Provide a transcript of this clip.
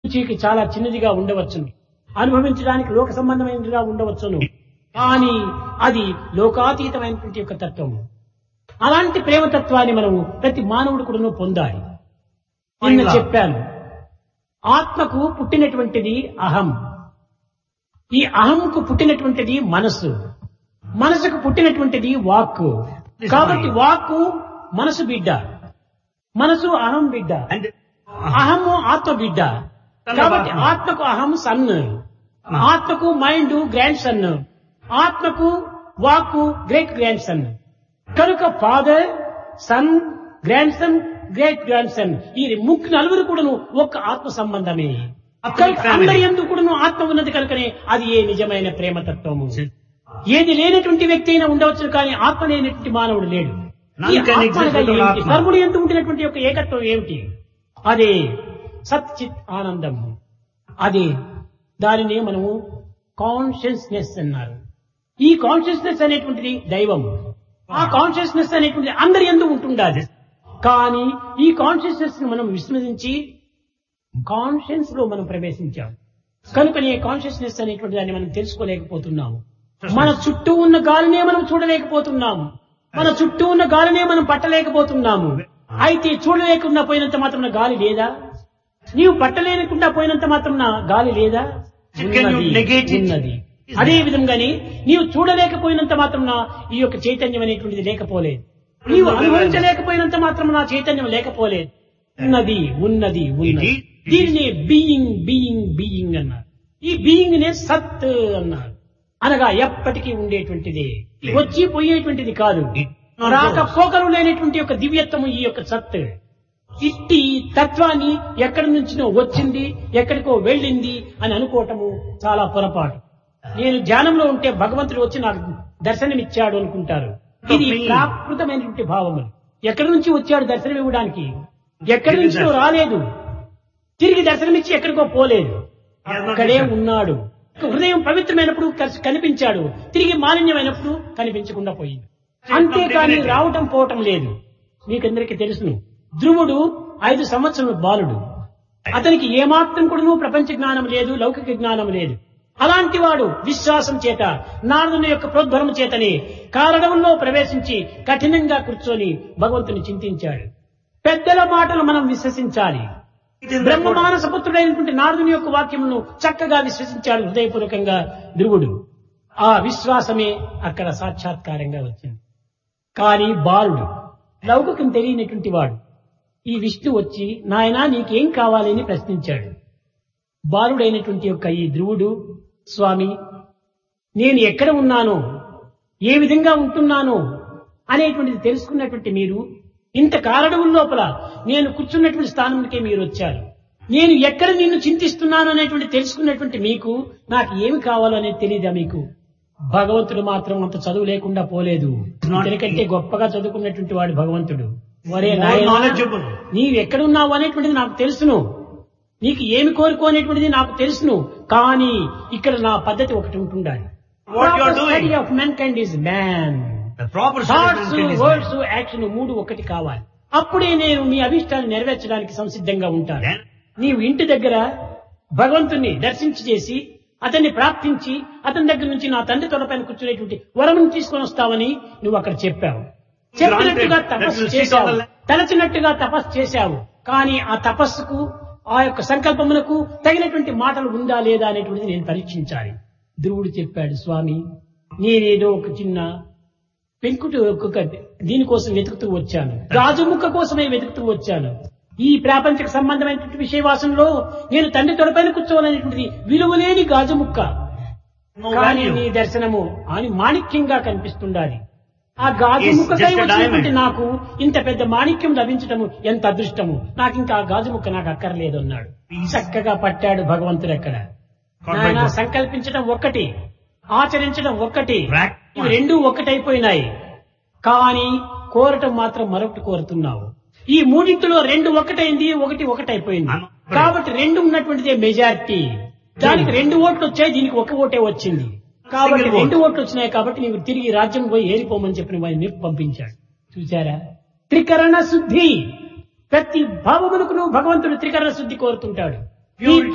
రుచికి చాలా చిన్నదిగా ఉండవచ్చును అనుభవించడానికి లోక సంబంధమైనదిగా ఉండవచ్చును కానీ అది లోకాతీతమైనటువంటి యొక్క తత్వము అలాంటి ప్రేమతత్వాన్ని మనము ప్రతి మానవుడు కూడా పొందాలి నిన్న చెప్పాను ఆత్మకు పుట్టినటువంటిది అహం ఈ అహంకు పుట్టినటువంటిది మనస్సు మనసుకు పుట్టినటువంటిది వాక్కు కాబట్టి వాక్కు మనసు బిడ్డ మనసు అహం బిడ్డ And అహము ఆత్మ బిడ్డ కాబట్టి ఆత్మకు అహం సన్ ఆత్మకు మైండ్ గ్రాండ్ సన్ ఆత్మకు వాక్కు గ్రేట్ గ్రాండ్ సన్ కనుక father son grandson great grandson ఈ ముగ్గురు నలుగురు కూడాను ఒక్క ఆత్మ సంబంధమే కనుక అందరి ఎందుకు కూడాను ఆత్మ ఉన్నది కనుకనే అది ఏ నిజమైన ప్రేమతత్వము ఏది లేనటువంటి వ్యక్తి అయినా ఉండవచ్చు కానీ ఆత్మ లేనటువంటి మానవుడు లేడు ఈ None can ఆత్మ exist అనగా without ఏమిటి? ఆత్మ. సర్వుడు ఎందుకు ఉంటున్నటువంటి యొక్క ఏకత్వం ఏమిటి అదే సచ్చిత్ ఆనందం అదే దానిని మనము కాన్షియస్నెస్ అన్నారు ఈ కాన్షియస్నెస్ అనేటువంటిది దైవం ఆ కాన్షియస్నెస్ అనేటువంటిది అందరి ఎందుకు ఉంటుండాలి కానీ ఈ కాన్షియస్నెస్ ని మనం విస్మరించి కాన్షియన్స్ లో మనం ప్రవేశించాం కనుకనే కాన్షియస్నెస్ అనేటువంటి దాన్ని మనం తెలుసుకోలేకపోతున్నాము మన చుట్టూ ఉన్న గాలినే మనం చూడలేకపోతున్నాము మన చుట్టూ ఉన్న గాలినే మనం పట్టలేకపోతున్నాము అయితే చూడలేకుండా పోయినంత మాత్రం గాలి లేదా నీవు పట్టలేకుండా పోయినంత మాత్రం గాలి లేదా Can you ఉన్నది, negate it? ఉన్నది అదే విధంగానే నీవు చూడలేకపోయినంత మాత్రం ఈ యొక్క చైతన్యం అనేటువంటిది లేకపోలేదు నీవు అనుభవించలేకపోయినంత మాత్రం నా చైతన్యం లేకపోలేదు ఉన్నది ఉన్నది ఉన్నది It is- దీనిని బీయింగ్ బీయింగ్ బీయింగ్ అన్నారు ఈ బీయింగ్ నే సత్ అన్నారు అనగా ఎప్పటికీ ఉండేటువంటిది వచ్చి పోయేటువంటిది కాదు It not రాక goes. పోకలు లేనటువంటి యొక్క దివ్యత్వము ఈ యొక్క సత్ ఇట్టి తత్వాన్ని ఎక్కడి నుంచినో వచ్చింది ఎక్కడికో వెళ్ళింది అని అనుకోవటము చాలా పొరపాటు నేను ధ్యానంలో ఉంటే భగవంతుడు వచ్చి నాకు దర్శనమిచ్చాడు అనుకుంటారు ఇది ప్రాకృతమైనటువంటి భావములు ఎక్కడి నుంచి వచ్చాడు దర్శనం ఇవ్వడానికి ఎక్కడి నుంచో రాలేదు తిరిగి దర్శనమిచ్చి ఎక్కడికో పోలేదు అక్కడే ఉన్నాడు హృదయం పవిత్రమైనప్పుడు కస్- కనిపించాడు తిరిగి మాలిన్యమైనప్పుడు కనిపించకుండా పోయింది అంతేకాని రావటం పోవటం లేదు మీకందరికీ తెలుసును ధ్రువుడు ఐదు సంవత్సరాల బాలుడు అతనికి ఏమాత్రం కూడా ప్రపంచ జ్ఞానం లేదు లౌకిక జ్ఞానం లేదు అలాంటి వాడు విశ్వాసం చేత నారదుని యొక్క ప్రోద్బలం చేతని కారణంలో ప్రవేశించి కఠినంగా కూర్చొని భగవంతుని చింతించాడు పెద్దల మాటలు మనం విశ్వసించాలి బ్రహ్మ మానస పుత్రుడైనటువంటి నారదుని యొక్క వాక్యమును చక్కగా విశ్వసించాడు హృదయపూర్వకంగా ధ్రువుడు ఆ విశ్వాసమే అక్కడ సాక్షాత్కారంగా వచ్చింది కానీ బాలుడు లౌకికం తెలియనటువంటి వాడు ఈ విష్ణు వచ్చి నాయనా నీకేం కావాలని ప్రశ్నించాడు బాలుడైనటువంటి యొక్క ఈ ధ్రువుడు స్వామి నేను ఎక్కడ ఉన్నానో ఏ విధంగా ఉంటున్నానో అనేటువంటిది తెలుసుకున్నటువంటి మీరు ఇంత కారణం లోపల నేను కూర్చున్నటువంటి స్థానంకే మీరు వచ్చారు నేను ఎక్కడ నిన్ను చింతిస్తున్నాను అనేటువంటి తెలుసుకున్నటువంటి మీకు నాకు ఏమి కావాలో అనేది తెలియదా మీకు భగవంతుడు మాత్రం అంత చదువు లేకుండా పోలేదు ఎందుకంటే గొప్పగా చదువుకున్నటువంటి వాడు భగవంతుడు ఒరే More నాయనా, knowledgeable. నీవు ఎక్కడున్నావు అనేటువంటిది నాకు తెలుసును నీకు ఏమి కోరుకో అనేటువంటిది నాకు తెలుసును కానీ ఇక్కడ నా పద్ధతి ఒకటి ఉంటుండాలి What you are doing. Study of mankind is man The proper thoughts solution is words action మూడు ఒకటి కావాలి అప్పుడే నేను మీ అభిష్టాన్ని నెరవేర్చడానికి సంసిద్ధంగా ఉంటాను Then- నీవు ఇంటి దగ్గర భగవంతుని దర్శించి చేసి అతన్ని ప్రార్థించి అతని దగ్గర నుంచి నా తండ్రి తొడపైన కూర్చునేటువంటి వరమును తీసుకొని వస్తావని నువ్వు అక్కడ చెప్పావు చెప్పినట్టుగా Granted. తపస్సు That will sit చేశావు on the left. తలచినట్టుగా తపస్సు చేశావు కానీ ఆ తపస్సుకు ఆ యొక్క సంకల్పములకు తగినటువంటి మాటలు ఉందా లేదా అనేటువంటిది నేను పరీక్షించాలి ధ్రువుడు చెప్పాడు స్వామి నేనేదో ఒక చిన్న పెంకుటి ఒక్కొక్క దీనికోసం వెతుకుతూ వచ్చాను రాజముక్క కోసమే వెతుకుతూ వచ్చాను ఈ ప్రాపంచక సంబంధమైనటువంటి విషయవాసంలో నేను తండ్రి తొడపైన కూర్చోవాలనేటువంటిది విలువలేని గాజుముక్క No కానీ value. నీ దర్శనము అని మాణిక్యంగా కనిపిస్తుండాలి ఆ గాజు Yes, ముక్కకై just a వచ్చినటువంటి diamond. నాకు ఇంత పెద్ద మాణిక్యం లభించటము ఎంత అదృష్టము నాకు ఇంకా ఆ గాజు ముక్క నాకు అక్కర్లేదు అన్నాడు చక్కగా పట్టాడు భగవంతుడు అక్కడ God by నాయనా, God. సంకల్పించడం ఒక్కటి ఆచరించడం ఒక్కటి Prac- ఇవి రెండూ ఒక్కటైపోయినాయి కానీ కోరటం మాత్రం మరొకటి కోరుతున్నావు ఈ మూడింటిలో రెండు ఒకటైంది ఒకటి ఒకటైపోయింది I'm- కాబట్టి రెండు ఉన్నటువంటిదే మెజారిటీ దానికి రెండు ఓట్లు వచ్చాయి దీనికి ఒక ఓటే వచ్చింది కాబట్టి Single vote. రెండు ఓట్లు వచ్చినాయి కాబట్టి నీకు తిరిగి రాజ్యం పోయి ఏరిపోమని చెప్పిన వాడిని పంపించాడు చూసారా త్రికరణ శుద్ధి ప్రతి భావములకు భగవంతుడు త్రికరణ శుద్ధి కోరుతుంటాడు ఈ